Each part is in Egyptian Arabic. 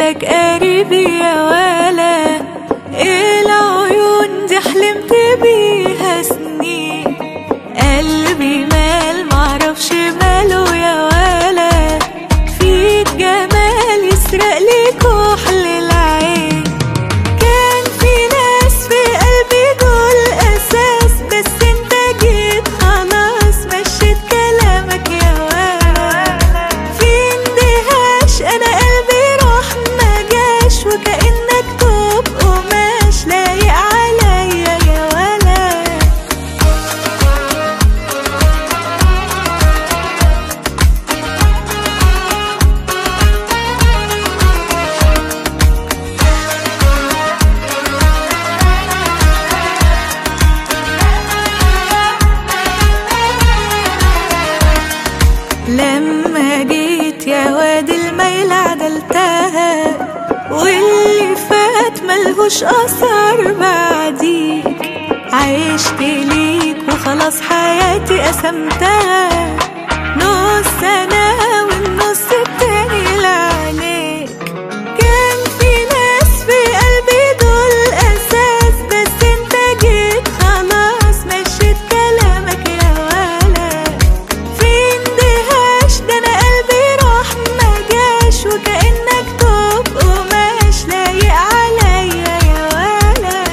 لك قريبي يا ولا ايه العيون دي حلمت بيها سنين قلبي مال معرفش ماله يا ولا فيك جمال يسرق لي كحل العين كان في ناس في قلبي دول اساس بس انت جيت خلاص مشيت كلامك يا ولا في اندهاش انا قلبي راح ما جاش وكانك توب قماش لايق عليا يا ولا لما جيت يا واد الميل عدلتها واللي فات ملهوش أثر بعديك عشت ليك وخلاص حياتي قسمتها نص أنا والنص التاني لعليك كان في ناس في قلبي دول أساس بس انت جيت خلاص مشيت كلامك يا ولا في اندهاش ده انا قلبي راح ما جاش وكأنك توب قماش لايق عليا يا ولا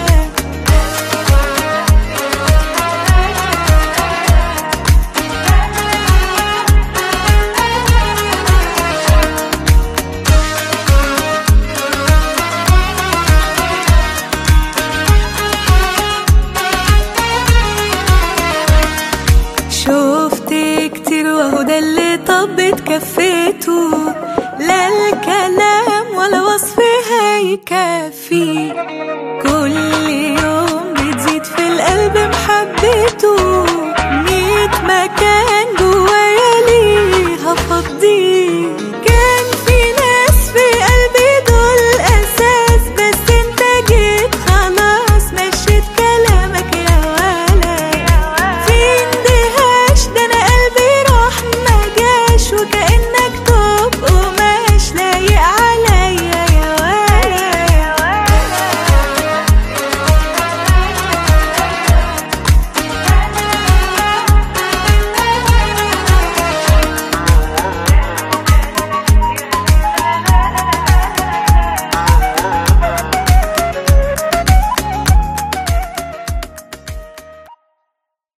شفت كتير وهو ده اللي طبت كفيته لا الكلام ولا وصف هيكفي كل يوم بتزيد في القلب محبته